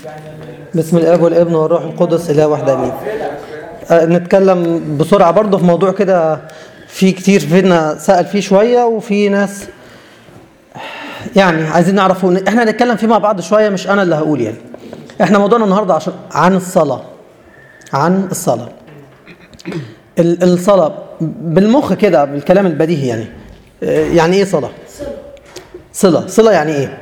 بسم الاب والابن والروح القدس اله واحد امين آه، نتكلم بسرعه برضه في موضوع كده في كتير فينا سال فيه شويه وفي ناس يعني عايزين نعرف احنا هنتكلم فيه مع بعض شويه مش انا اللي هقول يعني احنا موضوعنا النهارده عشان عن الصلاه عن الصلاه ال- الصلاه بالمخ كده بالكلام البديهي يعني آه، يعني ايه صلاه صله صله يعني ايه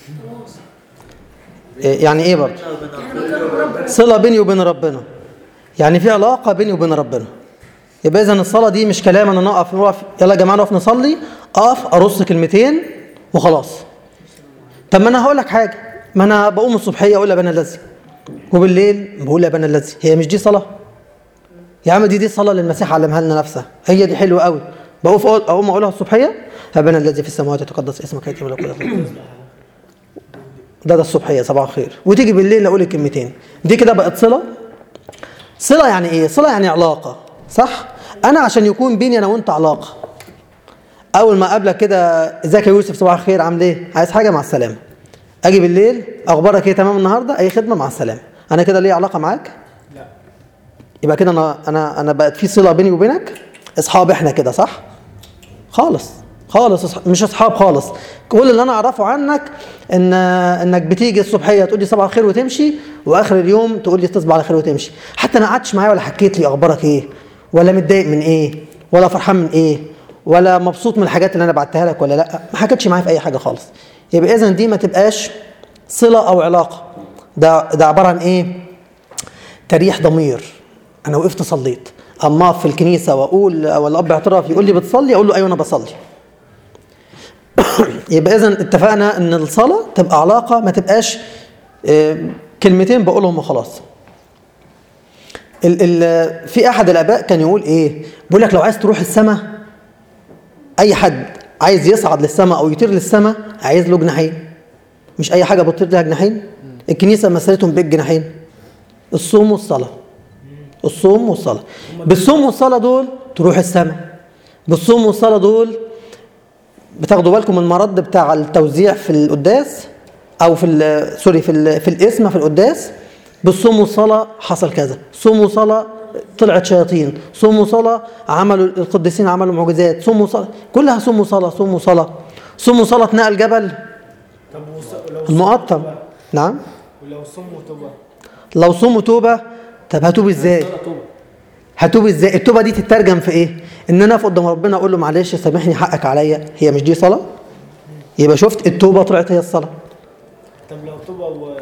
إيه يعني ايه برضه صله بيني وبين ربنا يعني في علاقه بيني وبين ربنا يبقى اذا الصلاه دي مش كلام انا نقف نقف يلا يا جماعه نقف نصلي اقف ارص كلمتين وخلاص طب ما انا هقول لك حاجه ما انا بقوم الصبحيه اقول ابانا الذي وبالليل بقول ابانا الذي هي مش دي صلاه يا عم دي دي الصلاه اللي المسيح علمها لنا نفسها هي دي حلوه قوي بقف أقول اقوم اقولها الصبحيه ابانا الذي في السماوات يتقدس اسمك ياتي ملكوتك ده ده الصبحيه صباح الخير وتيجي بالليل اقول الكلمتين دي كده بقت صله صله يعني ايه صله يعني علاقه صح انا عشان يكون بيني انا وانت علاقه اول ما اقابلك كده ازيك يا يوسف صباح الخير عامل ايه عايز حاجه مع السلامه اجي بالليل اخبارك ايه تمام النهارده اي خدمه مع السلامه انا كده ليه علاقه معاك لا يبقى كده انا انا انا بقت في صله بيني وبينك اصحاب احنا كده صح خالص خالص أصح- مش اصحاب خالص كل اللي انا اعرفه عنك ان انك بتيجي الصبحيه تقول لي صباح الخير وتمشي واخر اليوم تقول لي تصبح على خير وتمشي حتى ما قعدتش معايا ولا حكيت لي اخبارك ايه ولا متضايق من ايه ولا فرحان من ايه ولا مبسوط من الحاجات اللي انا بعتها لك ولا لا ما حكيتش معايا في اي حاجه خالص يبقى اذا دي ما تبقاش صله او علاقه ده ده عباره عن ايه تريح ضمير انا وقفت صليت اما أقف في الكنيسه واقول او الاب اعتراف يقول لي بتصلي اقول له ايوه انا بصلي يبقى اذا اتفقنا ان الصلاه تبقى علاقه ما تبقاش آه، كلمتين بقولهم وخلاص ال ال في احد الاباء كان يقول ايه بيقول لك لو عايز تروح السماء اي حد عايز يصعد للسماء او يطير للسماء عايز له جناحين مش اي حاجه بتطير لها جناحين الكنيسه مثلتهم بالجناحين الصوم والصلاه الصوم والصلاه بالصوم والصلاه دول تروح السماء بالصوم والصلاه دول بتاخدوا بالكم من المرض بتاع التوزيع في القداس او في ال- سوري في ال- في الاسم في القداس بالصوم والصلاه حصل كذا صوم وصلاه طلعت شياطين صوم وصلاه عملوا القديسين عملوا معجزات صوم وصلاه كلها صوم وصلاه صوم وصلاه صوم وصلاه اتنقل جبل طب وص- لو المقطم صم نعم ولو صم وتوبة لو صوم وتوبه طب هتوب ازاي توبة هتوب ازاي التوبه دي تترجم في ايه ان انا اقف قدام ربنا اقول له معلش سامحني حقك عليا هي مش دي صلاه يبقى شفت التوبه طلعت هي الصلاه طب لو توبة و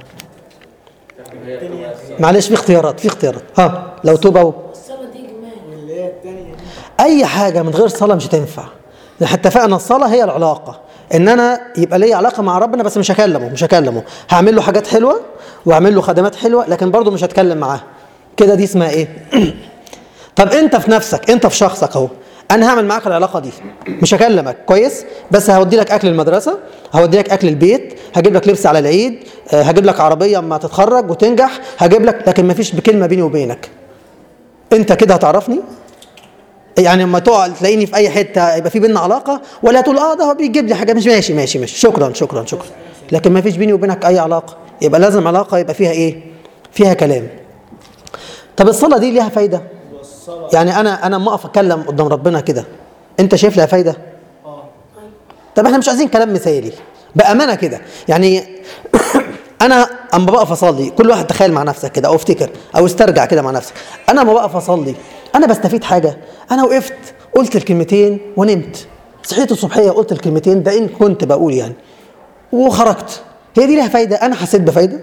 التانية معلش في اختيارات في اختيارات ها لو توبه و... الصلاة دي جمال اللي هي التانية دي اي حاجه من غير صلاه مش هتنفع احنا اتفقنا الصلاه هي العلاقه ان انا يبقى لي علاقه مع ربنا بس مش هكلمه مش هكلمه هعمل له حاجات حلوه واعمل له خدمات حلوه لكن برضه مش هتكلم معاه كده دي اسمها ايه طب انت في نفسك انت في شخصك اهو انا هعمل معاك العلاقه دي مش هكلمك كويس بس هودي لك اكل المدرسه هودي لك اكل البيت هجيب لك لبس على العيد آه، هجيب لك عربيه اما تتخرج وتنجح هجيب لك لكن مفيش بكلمه بيني وبينك انت كده هتعرفني يعني لما تقع تلاقيني في اي حته يبقى في بينا علاقه ولا تقول اه ده هو بيجيب لي حاجه مش ماشي ماشي ماشي شكرا شكرا شكرا لكن ما فيش بيني وبينك اي علاقه يبقى لازم علاقه يبقى فيها ايه فيها كلام طب الصلاه دي ليها فايده والصلاة يعني انا انا اما اقف اتكلم قدام ربنا كده انت شايف لها فايده اه طب احنا مش عايزين كلام مثالي بامانه كده يعني انا اما بقف اصلي كل واحد تخيل مع نفسك كده او افتكر او استرجع كده مع نفسك انا اما بقف اصلي انا بستفيد حاجه انا وقفت قلت الكلمتين ونمت صحيت الصبحيه قلت الكلمتين ده ان كنت بقول يعني وخرجت هي دي لها فايده انا حسيت بفايده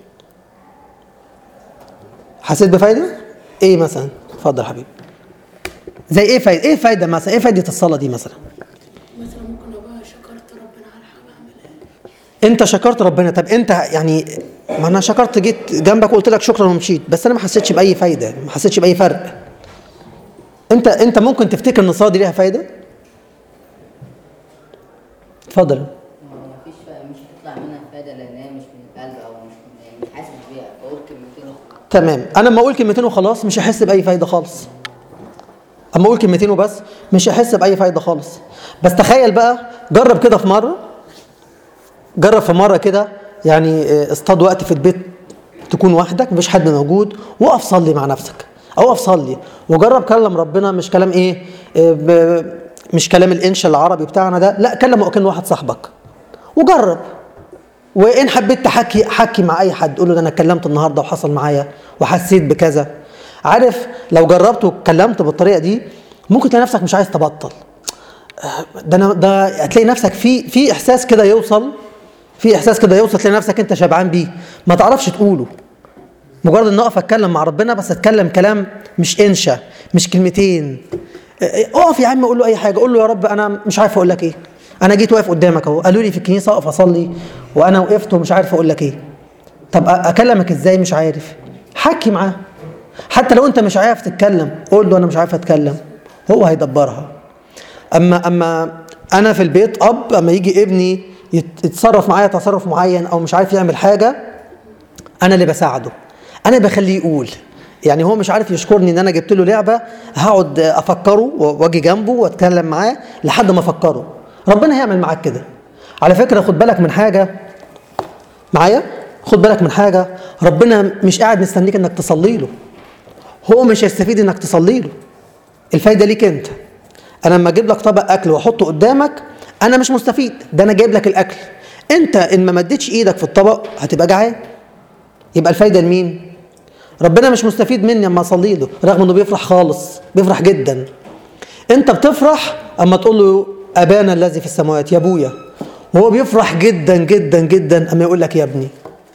حسيت بفايده ايه مثلا اتفضل حبيبي زي ايه فايده ايه فايده مثلا ايه فايده الصلاه دي مثلا مثلا ممكن ابقى شكرت ربنا على حاجة عملها انت شكرت ربنا طب انت يعني ما انا شكرت جيت جنبك وقلت لك شكرا ومشيت بس انا ما حسيتش باي فايده ما حسيتش باي فرق انت انت ممكن تفتكر ان الصلاه دي ليها فايده اتفضل مفيش فا- مش هتطلع منها فايدة لأن هي مش من القلب أو مش من يعني مش حاسس بيها بقول كلمتين وخلاص. تمام انا لما اقول كلمتين وخلاص مش هحس باي فايده خالص اما اقول كلمتين وبس مش هحس باي فايده خالص بس تخيل بقى جرب كده في مره جرب في مره كده يعني اه، اصطاد وقت في البيت تكون وحدك مفيش حد موجود وقف صلي مع نفسك او اقف صلي وجرب كلم ربنا مش كلام ايه إيه، ب- مش كلام الانشا العربي بتاعنا ده لا كلمه كأنه واحد صاحبك وجرب وان حبيت تحكي حكي مع اي حد قول له ده انا اتكلمت النهارده وحصل معايا وحسيت بكذا عارف لو جربت واتكلمت بالطريقه دي ممكن تلاقي نفسك مش عايز تبطل ده انا ده هتلاقي نفسك في في احساس كده يوصل في احساس كده يوصل تلاقي نفسك انت شبعان بيه ما تعرفش تقوله مجرد ان اقف اتكلم مع ربنا بس اتكلم كلام مش انشا مش كلمتين اه، اقف يا عم قول له اي حاجه قول له يا رب انا مش عارف اقول لك ايه انا جيت واقف قدامك اهو قالوا لي في الكنيسه اقف اصلي وانا وقفت ومش عارف اقول لك ايه طب أ- اكلمك ازاي مش عارف حكي معاه حتى لو انت مش عارف تتكلم قول له انا مش عارف اتكلم هو هيدبرها اما اما انا في البيت اب اما يجي ابني يت- يتصرف معايا تصرف معين او مش عارف يعمل حاجه انا اللي بساعده انا بخليه يقول يعني هو مش عارف يشكرني ان انا جبت له لعبه هقعد افكره واجي جنبه واتكلم معاه لحد ما افكره ربنا هيعمل معاك كده على فكره خد بالك من حاجه معايا خد بالك من حاجه ربنا مش قاعد مستنيك انك تصلي له هو مش هيستفيد انك تصلي له الفايده ليك انت انا لما اجيب لك طبق اكل واحطه قدامك انا مش مستفيد ده انا جايب لك الاكل انت ان ما مدتش ايدك في الطبق هتبقى جعان يبقى الفايده لمين ربنا مش مستفيد مني اما اصلي له رغم انه بيفرح خالص بيفرح جدا انت بتفرح اما تقول له ابانا الذي في السماوات يا ابويا وهو بيفرح جدا جدا جدا اما يقول لك يا ابني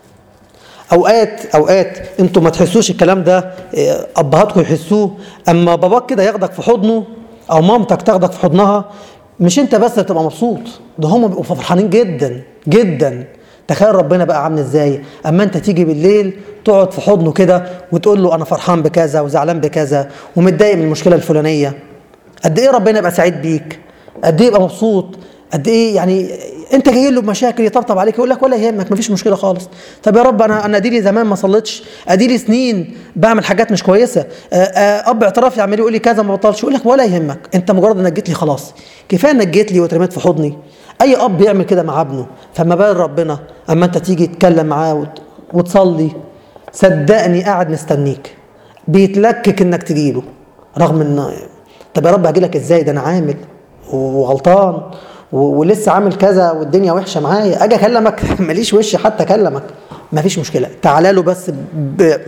اوقات اوقات انتوا ما تحسوش الكلام ده إيه، ابهاتكم يحسوه اما باباك كده ياخدك في حضنه او مامتك تاخدك في حضنها مش انت بس اللي تبقى مبسوط ده هم بيبقوا فرحانين جدا جدا تخيل ربنا بقى عامل ازاي اما انت تيجي بالليل تقعد في حضنه كده وتقول له انا فرحان بكذا وزعلان بكذا ومتضايق من المشكله الفلانيه قد ايه ربنا يبقى سعيد بيك قد ايه يبقى مبسوط قد ايه يعني انت جاي له بمشاكل يطبطب عليك يقول لك ولا يهمك مفيش مشكله خالص طب يا رب انا انا اديلي زمان ما صليتش اديلي سنين بعمل حاجات مش كويسه آه، آه، اب اعتراف يعمل يقول لي كذا ما بطلش يقول لك ولا يهمك انت مجرد انك جيت لي خلاص كفايه انك جيت لي واترميت في حضني اي اب بيعمل كده مع ابنه فما بال ربنا اما انت تيجي تتكلم معاه وت- وتصلي صدقني قاعد مستنيك بيتلكك انك تجيله رغم ان طب يا رب هجيلك ازاي ده انا عامل وغلطان و- ولسه عامل كذا والدنيا وحشه معايا اجي اكلمك ماليش وش حتى اكلمك مفيش مشكله تعالى له بس ب...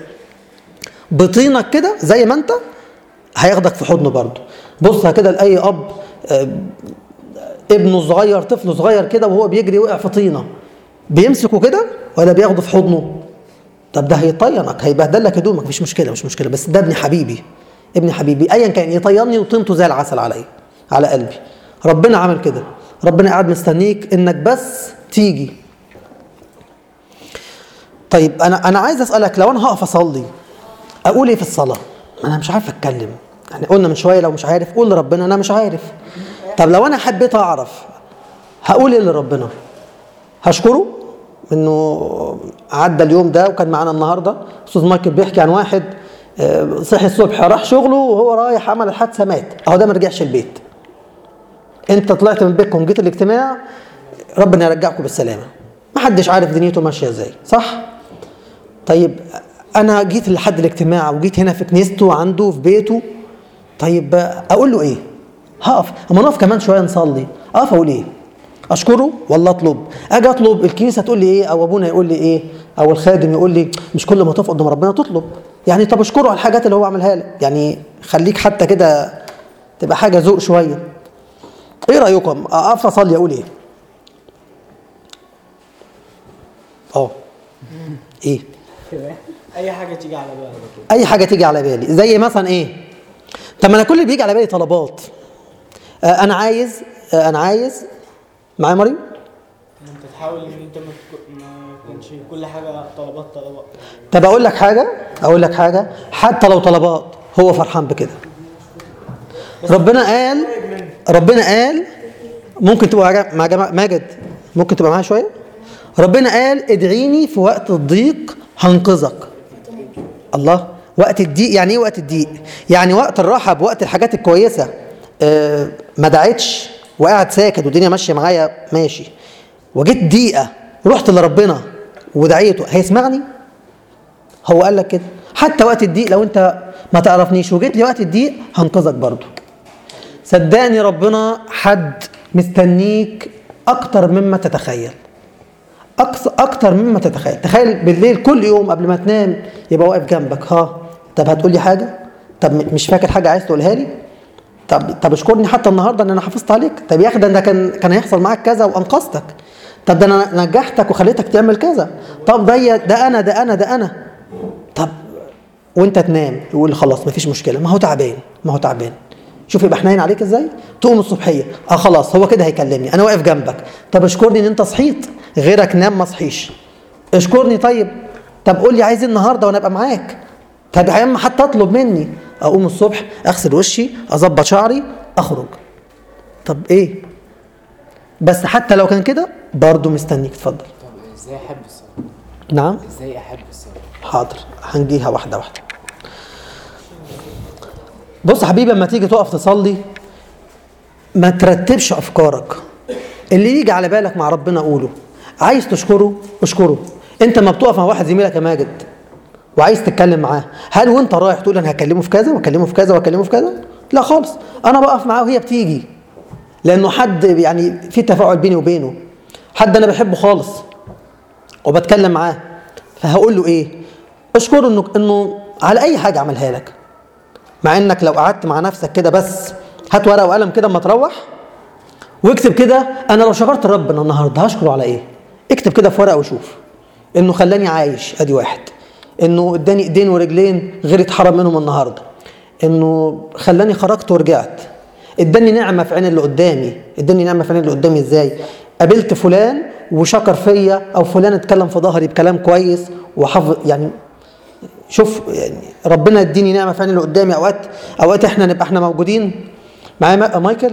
بطينك كده زي ما انت هياخدك في حضنه برضه بص كده لاي اب آه، ابنه صغير طفل صغير كده وهو بيجري وقع في طينه بيمسكه كده ولا بياخده في حضنه طب ده هيطينك هيبهدل لك هدومك مش مشكله مش مشكله بس ده ابن حبيبي ابن حبيبي ايا كان يطيرني وطينته زي العسل عليا على قلبي ربنا عمل كده ربنا قاعد مستنيك انك بس تيجي طيب انا انا عايز اسالك لو انا هقف اصلي اقول ايه في الصلاه انا مش عارف اتكلم يعني قلنا من شويه لو مش عارف قول لربنا انا مش عارف طب لو انا حبيت اعرف هقول ايه لربنا هشكره انه عدى اليوم ده وكان معانا النهارده استاذ مايكل بيحكي عن واحد آه، صحي الصبح راح شغله وهو رايح عمل الحادثه مات اهو ده ما رجعش البيت انت طلعت من بيتكم جيت الاجتماع ربنا يرجعكم بالسلامه ما حدش عارف دنيته ماشيه ازاي صح طيب انا جيت لحد الاجتماع وجيت هنا في كنيسته عنده في بيته طيب اقول له ايه هقف اما نقف كمان شويه نصلي اقف اقول ايه اشكره ولا اطلب اجي اطلب الكنيسه تقول لي ايه او ابونا يقول لي ايه او الخادم يقول لي مش كل ما تقف قدام ربنا تطلب يعني طب اشكره على الحاجات اللي هو عملها لك يعني خليك حتى كده تبقى حاجه ذوق شويه ايه رايكم اقف اصلي اقول ايه اه ايه اي حاجه تيجي على بالك كده اي حاجه تيجي على بالي زي مثلا ايه طب ما انا كل اللي بيجي على بالي طلبات آه انا عايز آه انا عايز معايا مريم انت تحاول ان انت ما تكو- ما يكونش كل حاجه طلبات طلبات طب اقول لك حاجه اقول لك حاجه حتى لو طلبات هو فرحان بكده ربنا قال ربنا قال ممكن تبقى مع جا- مع جماعه ماجد ممكن تبقى معايا شويه ربنا قال ادعيني في وقت الضيق هنقذك الله وقت الضيق يعني ايه وقت الضيق يعني وقت الراحه بوقت الحاجات الكويسه آه ما دعيتش وقاعد ساكت والدنيا ماشيه معايا ماشي وجيت دقيقه رحت لربنا ودعيته هيسمعني هو قال لك كده حتى وقت الضيق لو انت ما تعرفنيش وجيت لي وقت الضيق هنقذك برضه صدقني ربنا حد مستنيك اكتر مما تتخيل أكثر أكتر مما تتخيل تخيل بالليل كل يوم قبل ما تنام يبقى واقف جنبك ها طب هتقول لي حاجة طب م- مش فاكر حاجة عايز تقولها لي طب طب اشكرني حتى النهارده ان انا حافظت عليك طب يا اخي ده أنا كان كان هيحصل معاك كذا وانقذتك طب ده انا نجحتك وخليتك تعمل كذا طب ده ي- ده انا ده انا ده انا طب وانت تنام يقول خلاص مفيش مشكله ما هو تعبان ما هو تعبان شوف يبقى حنين عليك ازاي تقوم الصبحيه اه خلاص هو كده هيكلمني انا واقف جنبك طب اشكرني ان انت صحيت غيرك نام ما صحيش اشكرني طيب طب قول لي عايز ايه النهارده وانا ابقى معاك طب يا عم حتى اطلب مني اقوم الصبح اغسل وشي اظبط شعري اخرج طب ايه بس حتى لو كان كده برضه مستنيك اتفضل طب ازاي احب الصلاه نعم ازاي احب الصلاه حاضر هنجيها واحدة واحدة بص يا حبيبي لما تيجي تقف تصلي ما ترتبش أفكارك اللي يجي على بالك مع ربنا قوله عايز تشكره اشكره انت ما بتقف مع واحد زميلك يا ماجد وعايز تتكلم معاه هل وانت رايح تقول انا هكلمه في كذا واكلمه في كذا واكلمه في كذا لا خالص انا بقف معاه وهي بتيجي لانه حد يعني في تفاعل بيني وبينه حد انا بحبه خالص وبتكلم معاه فهقول له ايه اشكره انه انه على اي حاجه عملها لك مع انك لو قعدت مع نفسك كده بس هات ورقه وقلم كده اما تروح واكتب كده انا لو شكرت ربنا النهارده هشكره على ايه اكتب كده في ورقه وشوف انه خلاني عايش ادي واحد انه اداني ايدين ورجلين غير اتحرم منهم النهارده انه خلاني خرجت ورجعت اداني نعمه في عين اللي قدامي اداني نعمه في عين اللي قدامي ازاي قابلت فلان وشكر فيا او فلان اتكلم في ظهري بكلام كويس وحافظ يعني شوف يعني ربنا يديني نعمه في عين اللي قدامي اوقات اوقات احنا نبقى احنا موجودين معايا ما- مايكل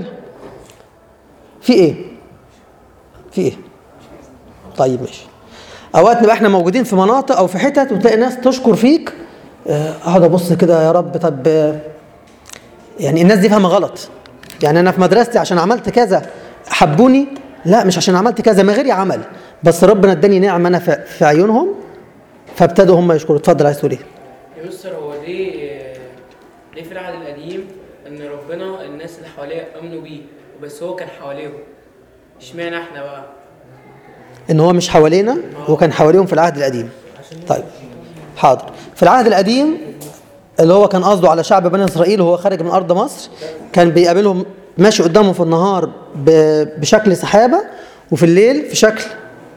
في ايه في ايه طيب ماشي اوقات نبقى احنا موجودين في مناطق او في حتت وتلاقي ناس تشكر فيك آه، اقعد ابص كده يا رب طب آه، يعني الناس دي فاهمه غلط يعني انا في مدرستي عشان عملت كذا حبوني لا مش عشان عملت كذا ما غيري عمل بس ربنا اداني نعمه انا في في عيونهم فابتدوا هم يشكروا اتفضل عايز تقول ايه يا مستر هو ليه ليه في العهد القديم ان ربنا الناس اللي حواليه امنوا بيه بس هو كان حواليهم اشمعنى احنا بقى ان هو مش حوالينا وكان حواليهم في العهد القديم طيب حاضر في العهد القديم اللي هو كان قصده على شعب بني اسرائيل وهو خارج من ارض مصر كان بيقابلهم ماشي قدامهم في النهار ب- بشكل سحابه وفي الليل في شكل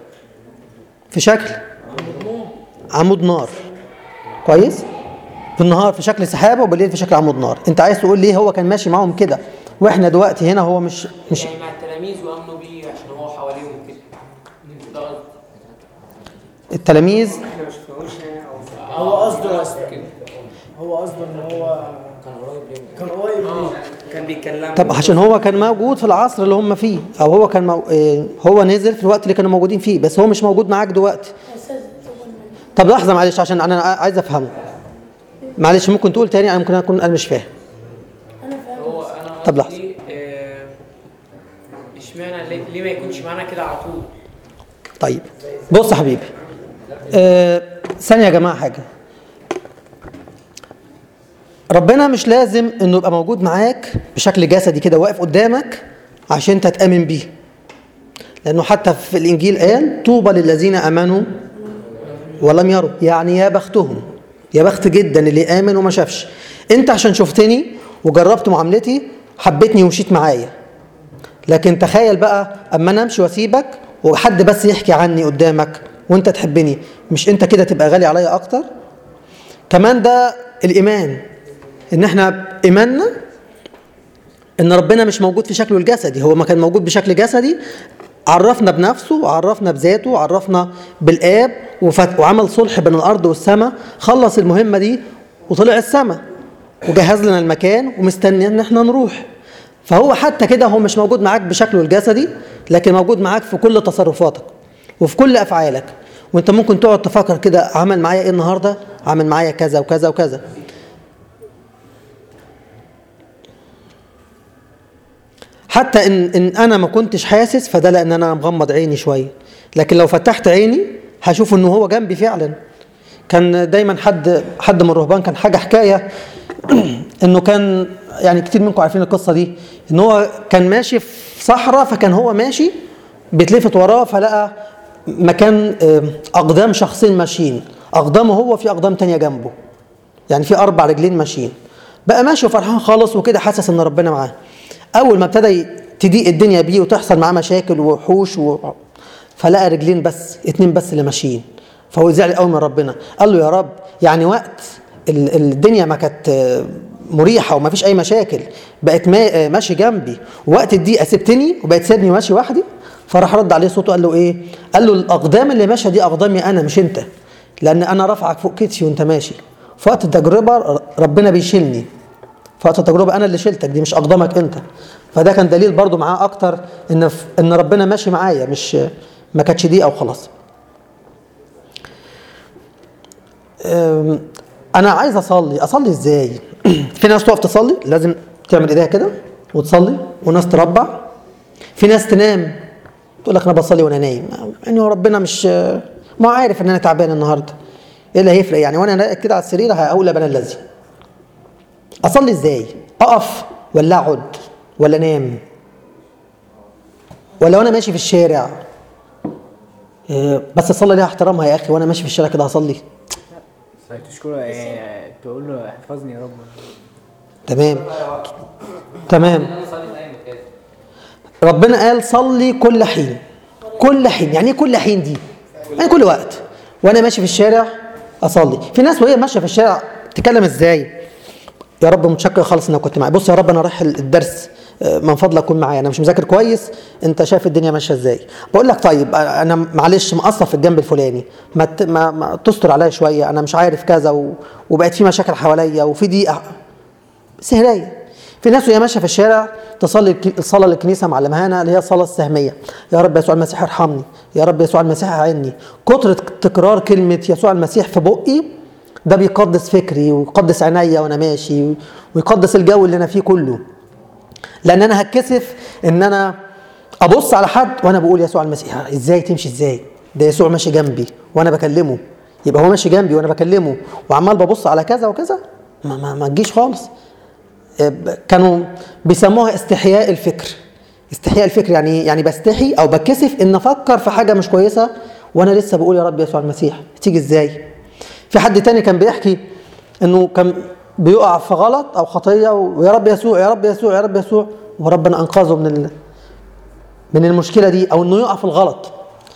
في شكل عمود نار كويس في النهار في شكل سحابه وبالليل في شكل عمود نار انت عايز تقول ليه هو كان ماشي معاهم كده واحنا دلوقتي هنا هو مش مش يعني مع التلاميذ وامنوا بيه عشان هو حواليهم كده ده قصدي التلاميذ احنا ما شفناهوش يعني او هو قصده قصد كده هو قصده ان هو كان قريب ليه كان قريب اه ليه كان بيتكلم طب عشان هو كان موجود في العصر اللي هم فيه او هو كان مو... إيه، هو نزل في الوقت اللي كانوا موجودين فيه بس هو مش موجود معاك دلوقتي اساس الزمن طب لحظه معلش عشان انا عايز افهمه معلش ممكن تقول تاني انا ممكن اكون انا مش فاهم انا فاهم هو انا طب لحظة. قصدي آه، اشمعنى ليه, ليه ما يكونش معانا كده على طول طيب بص يا حبيبي آه ثانيه يا جماعه حاجه ربنا مش لازم انه يبقى موجود معاك بشكل جسدي كده واقف قدامك عشان انت تامن بيه لانه حتى في الانجيل قال طوبى للذين امنوا ولم يروا يعني يا بختهم يا بخت جدا اللي امن وما شافش انت عشان شفتني وجربت معاملتي حبيتني ومشيت معايا لكن تخيل بقى اما انا امشي واسيبك وحد بس يحكي عني قدامك وانت تحبني مش انت كده تبقى غالي عليا اكتر كمان ده الايمان ان احنا ايماننا ان ربنا مش موجود في شكله الجسدي هو ما كان موجود بشكل جسدي عرفنا بنفسه وعرفنا بذاته وعرفنا بالاب وفت وعمل صلح بين الارض والسماء خلص المهمه دي وطلع السماء وجهز لنا المكان ومستني ان احنا نروح فهو حتى كده هو مش موجود معاك بشكله الجسدي لكن موجود معاك في كل تصرفاتك وفي كل افعالك وانت ممكن تقعد تفكر كده عمل معايا ايه النهارده عمل معايا كذا وكذا وكذا حتى ان ان انا ما كنتش حاسس فده لان انا مغمض عيني شويه لكن لو فتحت عيني هشوف انه هو جنبي فعلا كان دايما حد حد من الرهبان كان حاجه حكايه انه كان يعني كتير منكم عارفين القصه دي ان هو كان ماشي في صحراء فكان هو ماشي بيتلفت وراه فلقى مكان آه، اقدام شخصين ماشيين اقدامه هو في اقدام تانية جنبه يعني في اربع رجلين ماشيين بقى ماشي وفرحان خالص وكده حاسس ان ربنا معاه اول ما ابتدى ي- تضيق الدنيا بيه وتحصل معاه مشاكل ووحوش و... فلقى رجلين بس اتنين بس اللي ماشيين فهو زعل قوي من ربنا قال له يا رب يعني وقت ال- الدنيا ما كانت آه، مريحه وما فيش اي مشاكل بقت ما آه، ماشي جنبي وقت الضيقه سبتني وبقت سيبني ماشي وحدي فراح رد عليه صوته قال له ايه قال له الاقدام اللي ماشيه دي اقدامي انا مش انت لان انا رافعك فوق كتفي وانت ماشي في وقت التجربه ر- ربنا بيشيلني في وقت التجربه انا اللي شلتك دي مش اقدامك انت فده كان دليل برضو معاه اكتر ان ف- ان ربنا ماشي معايا مش ما كانتش دي او خلاص أم، انا عايز اصلي اصلي ازاي في ناس تقف تصلي لازم تعمل ايديها كده وتصلي وناس تربع في ناس تنام تقول لك انا بصلي وانا نايم يعني هو ربنا مش ما هو عارف ان انا تعبان النهارده ايه اللي هيفرق يعني وانا نايم كده على السرير هقول بنا الذي اصلي ازاي اقف ولا اقعد ولا انام ولا وانا ماشي في الشارع إيه، بس الصلاه ليها احترامها يا اخي وانا ماشي في الشارع كده هصلي تشكره إيه، تقول له احفظني يا رب تمام تمام ربنا قال صلي كل حين كل حين يعني ايه كل حين دي يعني كل وقت وانا ماشي في الشارع اصلي في ناس وهي ماشيه في الشارع تتكلم ازاي يا رب متشكر خالص انك كنت معايا بص يا رب انا رايح الدرس آه، من فضلك كن معايا انا مش مذاكر كويس انت شايف الدنيا ماشيه ازاي بقول لك طيب آه، انا معلش مقصر في الجنب الفلاني ما, ت- ما, ما تستر عليا شويه انا مش عارف كذا و... وبقت في مشاكل حواليا وفي ضيقه سهرية في ناس وهي ماشيه في الشارع تصلي الك- الصلاه اللي الكنيسه معلمهانا اللي هي الصلاه السهميه يا رب يسوع المسيح ارحمني يا رب يسوع المسيح اعني كتر تكرار كلمه يسوع المسيح في بقي ده بيقدس فكري ويقدس عينيا وانا ماشي ويقدس الجو اللي انا فيه كله لان انا هتكسف ان انا ابص على حد وانا بقول يسوع المسيح ازاي تمشي ازاي ده يسوع ماشي جنبي وانا بكلمه يبقى هو ماشي جنبي وانا بكلمه وعمال ببص على كذا وكذا ما ما, ما تجيش خالص كانوا بيسموها استحياء الفكر استحياء الفكر يعني إيه؟ يعني بستحي او بتكسف ان افكر في حاجه مش كويسه وانا لسه بقول يا رب يسوع المسيح تيجي ازاي في حد تاني كان بيحكي انه كان بيقع في غلط او خطيه ويا رب يسوع يا رب يسوع يا رب يسوع وربنا انقذه من ال... من المشكله دي او انه يقع في الغلط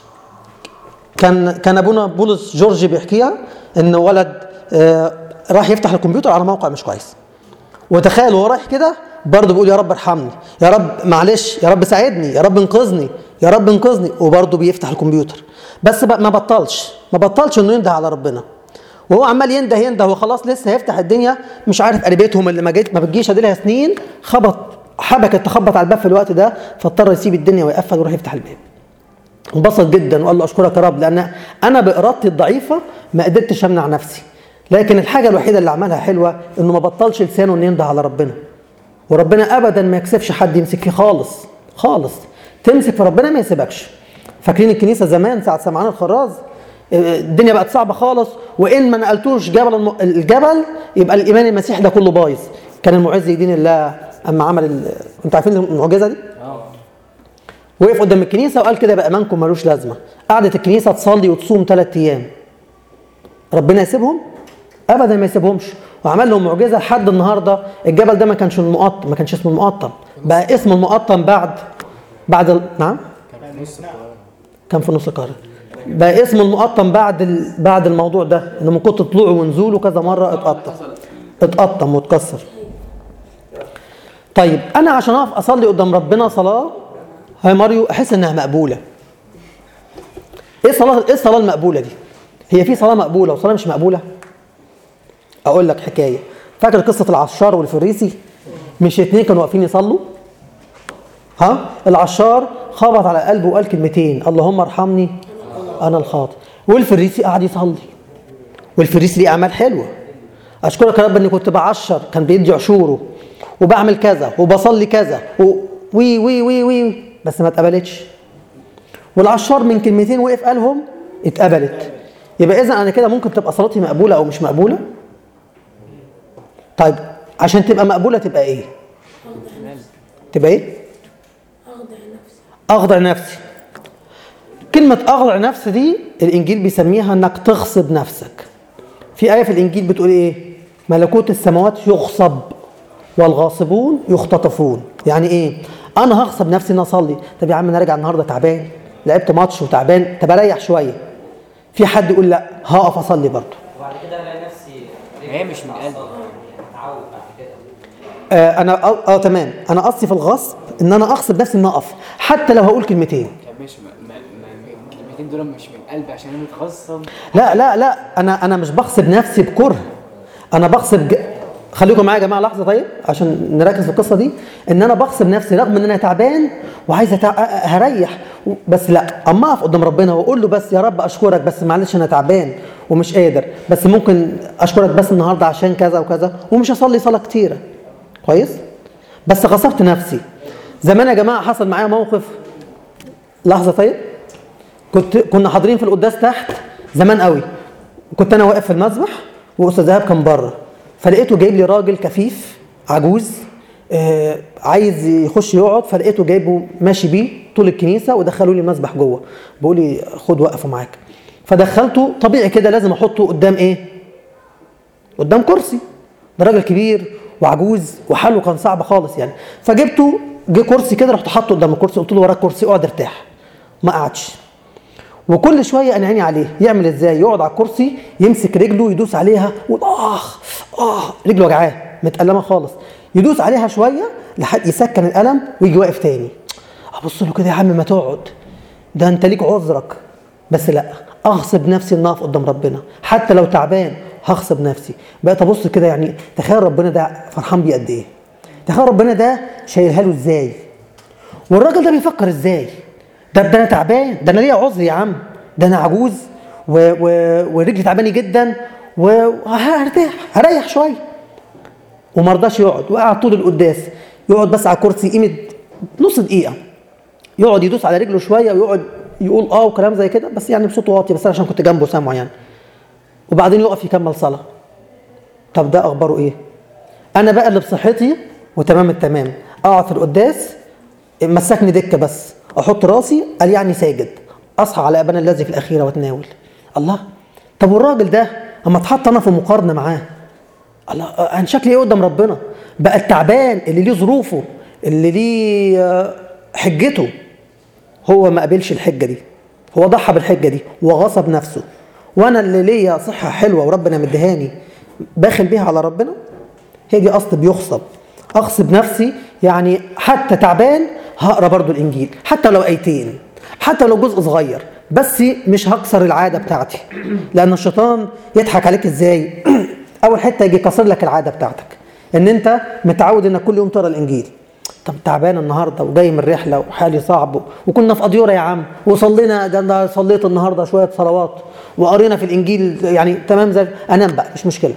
كان كان ابونا بولس جورج بيحكيها ان ولد آه، راح يفتح الكمبيوتر على موقع مش كويس وتخيل وهو رايح كده برضه بيقول يا رب ارحمني يا رب معلش يا رب ساعدني يا رب انقذني يا رب انقذني وبرضه بيفتح الكمبيوتر بس بقى ما بطلش ما بطلش انه ينده على ربنا وهو عمال ينده ينده وخلاص لسه هيفتح الدنيا مش عارف قريبتهم اللي ما جيت ما بتجيش اديلها سنين خبط حبكت تخبط على الباب في الوقت ده فاضطر يسيب الدنيا ويقفل ويروح يفتح الباب انبسط جدا وقال له اشكرك يا رب لان انا بارادتي الضعيفه ما قدرتش امنع نفسي لكن الحاجه الوحيده اللي عملها حلوه انه ما بطلش لسانه انه ينده على ربنا وربنا ابدا ما يكسفش حد يمسك فيه خالص خالص تمسك في ربنا ما يسيبكش فاكرين الكنيسه زمان ساعه سمعان الخراز آه، الدنيا بقت صعبه خالص وان ما نقلتوش جبل الم... الجبل يبقى الايمان المسيحي ده كله بايظ كان المعز يدين الله اما عمل ال... انتوا عارفين المعجزه دي؟ وقف قدام الكنيسه وقال كده بقى ايمانكم ملوش لازمه قعدت الكنيسه تصلي وتصوم ثلاث ايام ربنا يسيبهم ابدا ما يسيبهمش وعمل لهم معجزه لحد النهارده الجبل ده ما كانش المقطم ما كانش اسمه المقطم بقى اسمه المقطم بعد بعد ال... نعم كان في نص القاهره بقى اسمه المقطم بعد ال... بعد الموضوع ده انه من كتر طلوعه ونزوله كذا مره اتقطم اتقطم واتكسر طيب انا عشان اقف اصلي قدام ربنا صلاه هاي ماريو احس انها مقبوله ايه الصلاه ايه الصلاه المقبوله دي هي في صلاه مقبوله وصلاه مش مقبوله اقول لك حكايه فاكر قصه العشار والفريسي مش اتنين كانوا واقفين يصلوا ها العشار خبط على قلبه وقال كلمتين اللهم ارحمني انا الخاطئ والفريسي قعد يصلي والفريسي ليه اعمال حلوه اشكرك يا رب اني كنت بعشر كان بيدي عشوره وبعمل كذا وبصلي كذا و... وي وي وي وي بس ما اتقبلتش والعشار من كلمتين وقف قالهم اتقبلت يبقى اذا انا كده ممكن تبقى صلاتي مقبوله او مش مقبوله طيب عشان تبقى مقبوله تبقى ايه تبقى ايه اخضع نفسي اخضع نفسي كلمة اخضع نفسي دي الانجيل بيسميها انك تغصب نفسك في آية في الانجيل بتقول ايه ملكوت السماوات يغصب والغاصبون يختطفون يعني ايه انا هغصب نفسي ان اصلي طب يا عم انا راجع النهارده تعبان لعبت ماتش وتعبان طب اريح شويه في حد يقول لا هقف اصلي برضه وبعد كده الاقي نفسي هي مش من قلبي اتعود بعد كده آه انا اه, آه تمام انا قصدي في الغصب ان انا اغصب نفسي ان اقف حتى لو هقول كلمتين طب ماشي ما- ما- ما- الكلمتين دول مش من قلبي عشان انا متخصم لا لا لا انا انا مش بغصب نفسي بكره انا بغصب ج... خليكم معايا يا جماعه لحظه طيب عشان نركز في القصه دي ان انا بغصب نفسي رغم ان انا تعبان وعايز أتع... هريح و- بس لا اما اقف قدام ربنا واقول له بس يا رب اشكرك بس معلش انا تعبان ومش قادر بس ممكن اشكرك بس النهارده عشان كذا وكذا ومش هصلي صلاه كتيره كويس بس غصبت نفسي زمان يا جماعه حصل معايا موقف لحظه طيب كنت كنا حاضرين في القداس تحت زمان قوي كنت انا واقف في المسبح واستاذ ايهاب كان بره فلقيته جايب لي راجل كفيف عجوز آه عايز يخش يقعد فلقيته جايبه ماشي بيه طول الكنيسه ودخلوا لي المسبح جوه بيقول لي خد وقفه معاك فدخلته طبيعي كده لازم احطه قدام ايه قدام كرسي ده راجل كبير وعجوز وحاله كان صعب خالص يعني فجبته جه كرسي كده رحت حاطه قدام الكرسي قلت له وراك كرسي اقعد ارتاح ما قعدش وكل شويه انا عيني عليه يعمل ازاي يقعد على الكرسي يمسك رجله يدوس عليها ويقول اخ اه رجله وجعاه متألمه خالص يدوس عليها شويه لحد يسكن الالم ويجي واقف تاني ابص له كده يا عم ما تقعد ده انت ليك عذرك بس لا اغصب نفسي ان اقف قدام ربنا حتى لو تعبان هغصب نفسي بقيت ابص كده يعني تخيل ربنا ده فرحان بيه قد ايه تخيل ربنا ده شايلها له ازاي والراجل ده بيفكر ازاي ده ده انا تعبان ده انا ليا عذر يا عم ده انا عجوز و... و... ورجلي تعباني جدا وهرتاح هريح شويه وما رضاش يقعد وقعد طول القداس يقعد بس على الكرسي قيمه نص دقيقه يقعد يدوس على رجله شويه ويقعد يقول اه وكلام زي كده بس يعني بصوت واطي بس أنا عشان كنت جنبه سامعه يعني وبعدين يقف يكمل صلاه طب ده اخباره ايه انا بقى اللي بصحتي وتمام التمام اقعد في القداس مسكني دكه بس احط راسي قال يعني ساجد اصحى على ابانا الذي في الاخيره واتناول الله طب والراجل ده اما اتحط انا في مقارنه معاه الله آه، انا شكلي ايه قدام ربنا بقى التعبان اللي ليه ظروفه اللي ليه آه، حجته هو ما قبلش الحجه دي هو ضحى بالحجه دي وغصب نفسه وانا اللي ليا صحه حلوه وربنا مديهاني باخل بيها على ربنا هي دي اصل بيغصب اغصب نفسي يعني حتى تعبان هقرا برضو الانجيل حتى لو ايتين حتى لو جزء صغير بس مش هكسر العاده بتاعتي لان الشيطان يضحك عليك ازاي اول حته يجي يكسر لك العاده بتاعتك ان انت متعود انك كل يوم تقرا الانجيل طب تعبان النهارده وجاي من رحله وحالي صعب وكنا في اديوره يا عم وصلينا ده انا صليت النهارده شويه صلوات وقرينا في الانجيل يعني تمام زي انام بقى مش مشكله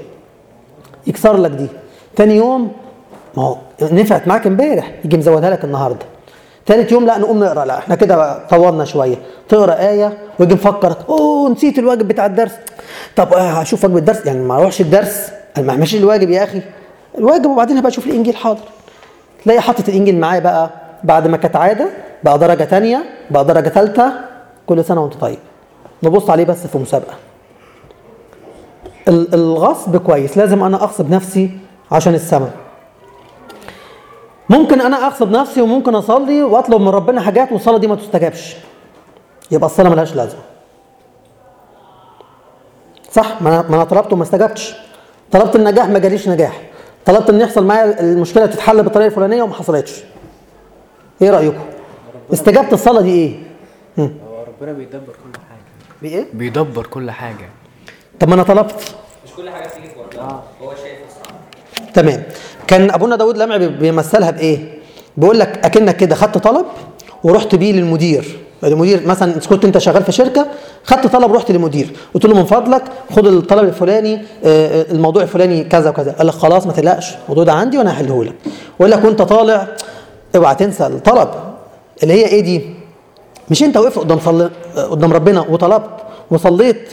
يكسر لك دي تاني يوم ما هو نفعت معاك امبارح يجي مزودها لك النهارده تالت يوم لا نقوم نقرا لا احنا كده طولنا شويه تقرا ايه ويجي مفكرك اوه نسيت الواجب بتاع الدرس طب آه، هشوف واجب الدرس يعني ما اروحش الدرس أنا ما اعملش الواجب يا اخي الواجب وبعدين هبقى اشوف الانجيل حاضر تلاقي حاطط الانجيل معايا بقى بعد ما كانت عاده بقى درجه تانية بقى درجه ثالثه كل سنه وانت طيب نبص عليه بس في مسابقه ال- الغصب كويس لازم انا اغصب نفسي عشان السماء ممكن انا اغصب نفسي وممكن اصلي واطلب من ربنا حاجات والصلاه دي ما تستجابش يبقى الصلاه ملهاش لازمه صح ما انا ما انا طلبت وما استجبتش طلبت النجاح ما جاليش نجاح طلبت ان يحصل معايا المشكله تتحل بالطريقه الفلانيه وما حصلتش ايه رايكم استجابه الصلاه دي ايه هم. هو ربنا بيدبر كل حاجه بايه بيدبر كل حاجه طب ما انا طلبت مش كل حاجه بتيجي في وقتها هو شايف الصح تمام كان ابونا داود لمع بي- بيمثلها بايه بيقول لك اكنك كده خدت طلب ورحت بيه للمدير المدير مثلا إذا كنت انت شغال في شركه خدت طلب رحت للمدير قلت له من فضلك خد الطلب الفلاني آه، آه، الموضوع الفلاني كذا وكذا قال لك خلاص ما تقلقش الموضوع ده عندي وانا هحله لك ويقول لك وانت طالع اوعى تنسى الطلب اللي هي ايه دي مش انت وقفت قدام صل... قدام ربنا وطلبت وصليت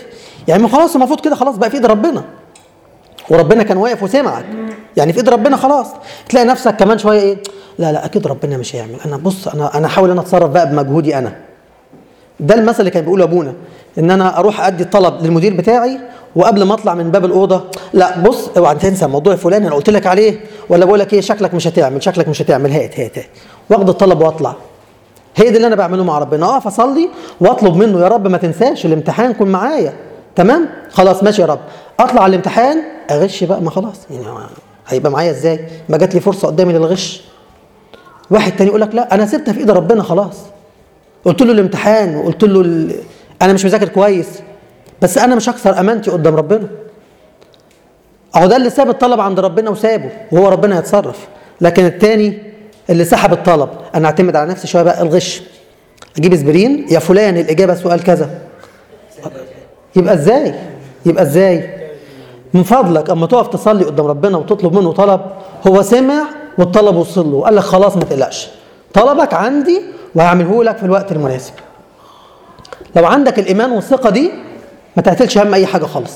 يعني خلاص المفروض كده خلاص بقى في ايد ربنا وربنا كان واقف وسمعك يعني في ايد ربنا خلاص تلاقي نفسك كمان شويه ايه لا لا اكيد ربنا مش هيعمل انا بص انا انا احاول انا اتصرف بقى بمجهودي انا ده المثل اللي كان بيقوله ابونا ان انا اروح ادي الطلب للمدير بتاعي وقبل ما اطلع من باب الاوضه لا بص اوعى تنسى الموضوع الفلاني انا قلت لك عليه ولا بقول لك ايه شكلك مش هتعمل شكلك مش هتعمل هات هات هات واخد الطلب واطلع هي دي اللي انا بعمله مع ربنا اقف اصلي واطلب منه يا رب ما تنساش الامتحان كن معايا تمام خلاص ماشي يا رب اطلع على الامتحان اغش بقى ما خلاص يعني هيبقى معايا ازاي ما جات لي فرصه قدامي للغش واحد تاني يقول لك لا انا سبتها في ايد ربنا خلاص قلت له الامتحان وقلت له ال... انا مش مذاكر كويس بس انا مش هكسر امانتي قدام ربنا اهو ده اللي ساب الطلب عند ربنا وسابه وهو ربنا يتصرف لكن التاني اللي سحب الطلب انا اعتمد على نفسي شويه بقى الغش اجيب اسبرين يا فلان الاجابه سؤال كذا يبقى ازاي يبقى ازاي من فضلك اما تقف تصلي قدام ربنا وتطلب منه طلب هو سمع والطلب وصل له وقال لك خلاص ما تقلقش طلبك عندي وهعمله لك في الوقت المناسب لو عندك الايمان والثقه دي ما تعتلش هم اي حاجه خالص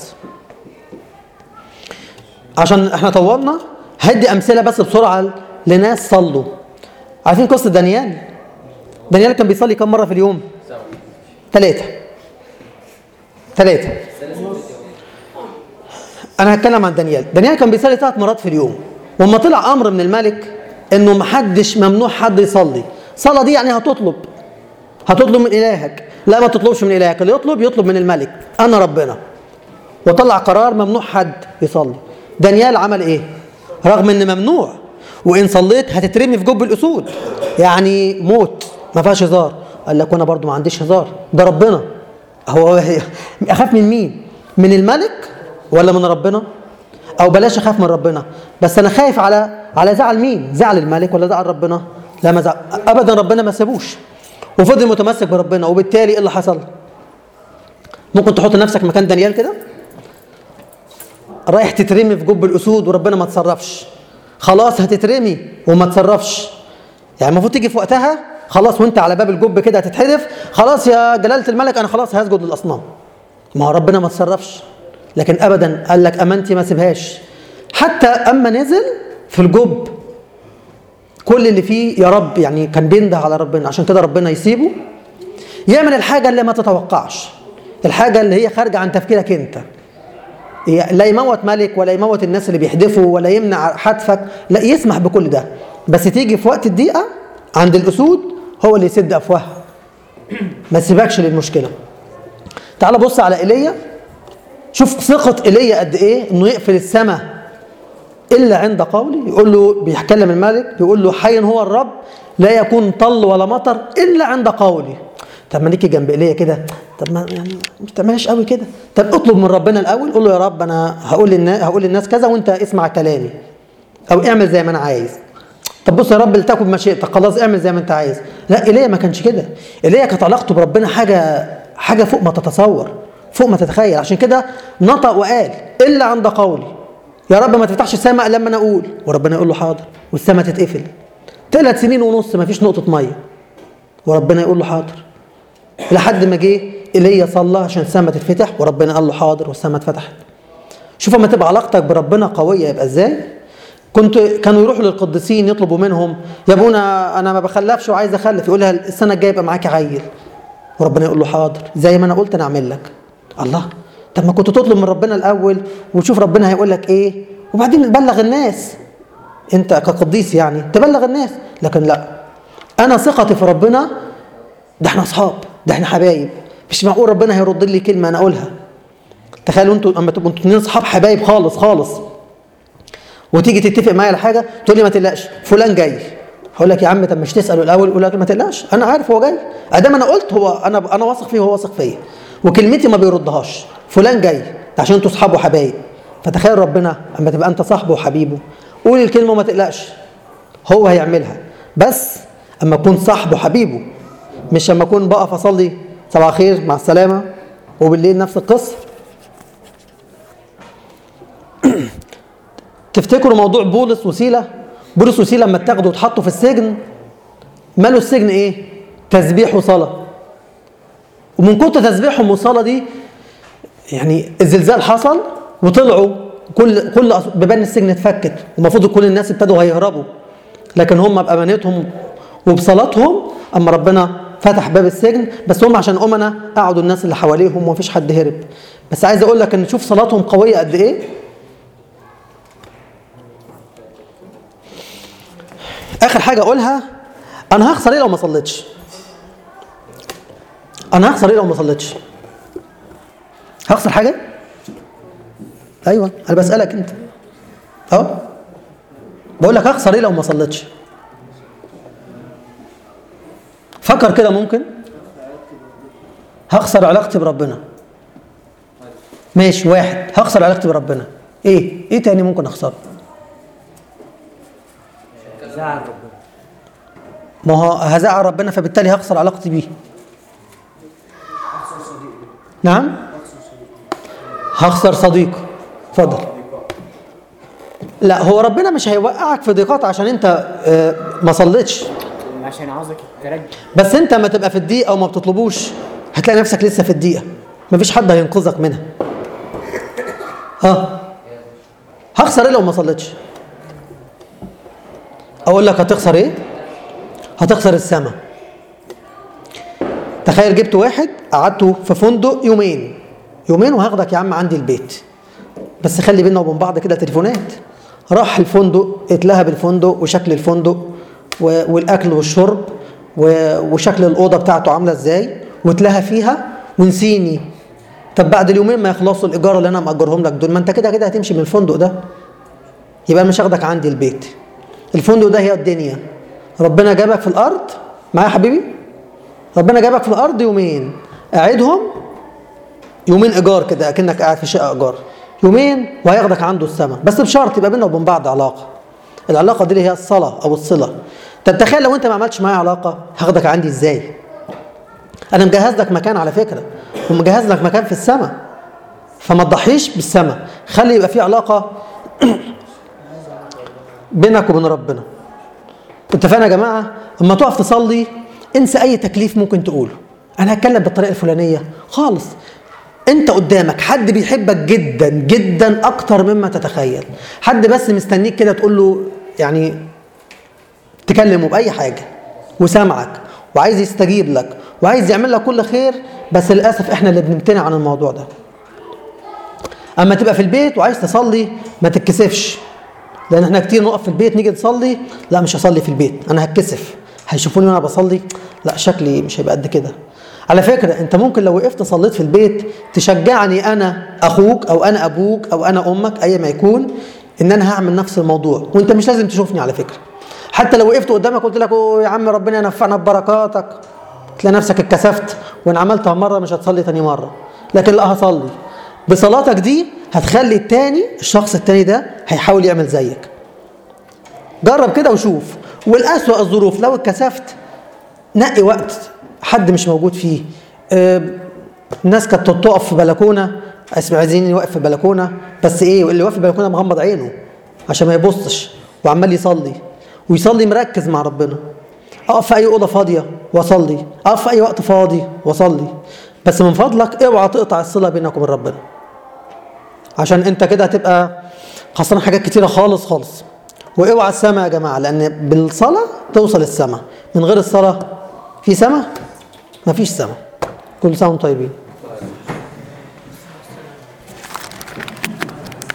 عشان احنا طولنا هدي امثله بس بسرعه لناس صلوا عارفين قصه دانيال دانيال كان بيصلي كم مره في اليوم ثلاثه ثلاثه انا هتكلم عن دانيال دانيال كان بيصلي ثلاث مرات في اليوم ولما طلع امر من الملك انه محدش ممنوع حد يصلي صلاه دي يعني هتطلب هتطلب من الهك لا ما تطلبش من الهك اللي يطلب يطلب من الملك انا ربنا وطلع قرار ممنوع حد يصلي دانيال عمل ايه رغم ان ممنوع وان صليت هتترمي في جب الاسود يعني موت ما فيهاش هزار قال لك وانا برضو ما عنديش هزار ده ربنا هو اخاف من مين من الملك ولا من ربنا او بلاش اخاف من ربنا بس انا خايف على على زعل مين زعل الملك ولا زعل ربنا لا ما زعل ابدا ربنا ما سابوش وفضل متمسك بربنا وبالتالي ايه اللي حصل ممكن تحط نفسك مكان دانيال كده رايح تترمي في جب الاسود وربنا ما تصرفش خلاص هتترمي وما تصرفش يعني المفروض تيجي في وقتها خلاص وانت على باب الجب كده هتتحدف خلاص يا جلاله الملك انا خلاص هسجد للاصنام ما هو ربنا ما تصرفش لكن ابدا قال لك امانتي ما سيبهاش حتى اما نزل في الجب كل اللي فيه يا رب يعني كان بينده على ربنا عشان كده ربنا يسيبه يعمل الحاجه اللي ما تتوقعش الحاجه اللي هي خارجه عن تفكيرك انت لا يموت ملك ولا يموت الناس اللي بيحدفوا ولا يمنع حتفك لا يسمح بكل ده بس تيجي في وقت الضيقه عند الاسود هو اللي يسد افواهها ما تسيبكش للمشكله تعال بص على ايليا شوف ثقة ايليا قد ايه انه يقفل السماء الا عند قولي يقول له بيتكلم الملك بيقول له حي هو الرب لا يكون طل ولا مطر الا عند قولي طب ما نيجي جنب ايليا كده طب ما يعني مش تعملهاش قوي كده طب اطلب من ربنا الاول قول له يا رب انا هقول للناس هقول للناس كذا وانت اسمع كلامي او اعمل زي ما انا عايز طب بص يا رب لتكن مشيئتك خلاص اعمل زي ما انت عايز لا ايليا ما كانش كده ايليا كانت علاقته بربنا حاجه حاجه فوق ما تتصور فوق ما تتخيل عشان كده نطق وقال الا عند قولي يا رب ما تفتحش السماء لما انا اقول وربنا يقول له حاضر والسماء تتقفل ثلاث سنين ونص ما فيش نقطه ميه وربنا يقول له حاضر لحد ما جه ايليا صلى عشان السماء تتفتح وربنا قال له حاضر والسماء اتفتحت شوف اما تبقى علاقتك بربنا قويه يبقى ازاي كنت كانوا يروحوا للقديسين يطلبوا منهم يا ابونا انا ما بخلفش وعايز اخلف يقول لها السنه الجايه يبقى معاكي عيل وربنا يقول له حاضر زي ما انا قلت انا اعمل لك الله طب ما كنت تطلب من ربنا الاول وتشوف ربنا هيقول لك ايه وبعدين تبلغ الناس انت كقديس يعني تبلغ الناس لكن لا انا ثقتي في ربنا ده احنا اصحاب ده احنا حبايب مش معقول ربنا هيرد لي كلمه انا اقولها تخيلوا انتوا اما تبقوا انتوا اتنين اصحاب حبايب خالص خالص وتيجي تتفق معايا على حاجه تقول لي ما تقلقش فلان جاي هقول لك يا عم طب مش تساله الاول يقول لك ما تقلقش انا عارف هو جاي ادام انا قلت هو انا انا واثق فيه وهو واثق فيا وكلمتي ما بيردهاش فلان جاي عشان انتوا اصحاب وحبايب فتخيل ربنا اما تبقى انت صاحبه وحبيبه قول الكلمه وما تقلقش هو هيعملها بس اما اكون صاحبه وحبيبه مش اما اكون بقف اصلي صباح الخير مع السلامه وبالليل نفس القصه تفتكروا موضوع بولس وسيله بولس وسيله لما اتاخدوا واتحطوا في السجن ماله السجن ايه تسبيح وصلاه ومن كتر تسبيحهم وصلاه دي يعني الزلزال حصل وطلعوا كل كل أس- بيبان السجن اتفكت ومفروض كل الناس ابتدوا هيهربوا لكن هم بامانتهم وبصلاتهم اما ربنا فتح باب السجن بس هم عشان امنا قعدوا الناس اللي حواليهم ومفيش حد هرب بس عايز اقول لك ان شوف صلاتهم قويه قد ايه اخر حاجه اقولها انا هخسر ايه لو ما صليتش انا هخسر ايه لو ما صليتش هخسر حاجه ايوه انا بسالك انت اهو بقول لك هخسر ايه لو ما صليتش فكر كده ممكن هخسر علاقتي بربنا ماشي واحد هخسر علاقتي بربنا ايه ايه تاني ممكن اخسره زعل ربنا ما هو هزعل ربنا فبالتالي هخسر علاقتي بيه نعم هخسر صديق اتفضل لا هو ربنا مش هيوقعك في ضيقات عشان انت آه، ما صليتش عشان عاوزك ترجع بس انت ما تبقى في الضيقه وما بتطلبوش هتلاقي نفسك لسه في الضيقه مفيش حد هينقذك منها ها هخسر ايه لو ما صليتش اقول لك هتخسر ايه هتخسر السماء تخيل جبت واحد قعدته في فندق يومين يومين وهاخدك يا عم عندي البيت بس خلي بينا وبين بعض كده تليفونات راح الفندق اتلهى الفندق وشكل الفندق و- والاكل والشرب و- وشكل الاوضه بتاعته عامله ازاي واتلهى فيها ونسيني طب بعد اليومين ما يخلصوا الايجار اللي انا مأجرهم لك دول ما انت كده كده هتمشي من الفندق ده يبقى أنا مش هاخدك عندي البيت الفندق ده هي الدنيا ربنا جابك في الارض معايا يا حبيبي ربنا جابك في الارض يومين قاعدهم يومين ايجار كده اكنك قاعد في شقه ايجار يومين وهياخدك عنده السماء بس بشرط يبقى بيننا وبين بعض علاقه العلاقه دي اللي هي الصلاه او الصله طب تخيل لو انت ما عملتش معايا علاقه هاخدك عندي ازاي انا مجهز لك مكان على فكره ومجهز لك مكان في السماء فما تضحيش بالسماء خلي يبقى في علاقه بينك وبين ربنا اتفقنا يا جماعه اما تقف تصلي انسى اي تكليف ممكن تقوله انا هتكلم بالطريقه الفلانيه خالص انت قدامك حد بيحبك جدا جدا اكتر مما تتخيل حد بس مستنيك كده تقول له يعني تكلمه باي حاجه وسامعك وعايز يستجيب لك وعايز يعمل لك كل خير بس للاسف احنا اللي بنمتنع عن الموضوع ده اما تبقى في البيت وعايز تصلي ما تتكسفش لان احنا كتير نقف في البيت نيجي نصلي لا مش هصلي في البيت انا هتكسف هيشوفوني وانا بصلي لا شكلي مش هيبقى قد كده على فكرة انت ممكن لو وقفت صليت في البيت تشجعني انا اخوك او انا ابوك او انا امك اي ما يكون ان انا هعمل نفس الموضوع وانت مش لازم تشوفني على فكرة حتى لو وقفت قدامك قلت لك "أوه يا عم ربنا ينفعنا ببركاتك تلاقي نفسك اتكسفت وان عملتها مرة مش هتصلي تاني مرة لكن لا هصلي بصلاتك دي هتخلي التاني الشخص التاني ده هيحاول يعمل زيك جرب كده وشوف والأسوأ الظروف لو اتكسفت نقي وقت حد مش موجود فيه آه، الناس كانت تقف في بلكونه اسمع عايزين واقف في بلكونه بس ايه اللي واقف في البلكونه مغمض عينه عشان ما يبصش وعمال يصلي ويصلي مركز مع ربنا اقف في اي اوضه فاضيه واصلي اقف في اي وقت فاضي واصلي بس من فضلك اوعى تقطع الصله بينك وبين ربنا عشان انت كده هتبقى خسران حاجات كتيره خالص خالص واوعى السماء يا جماعه لان بالصلاه توصل السماء من غير الصلاه في سماء مفيش سماء كل سنه وانتم طيبين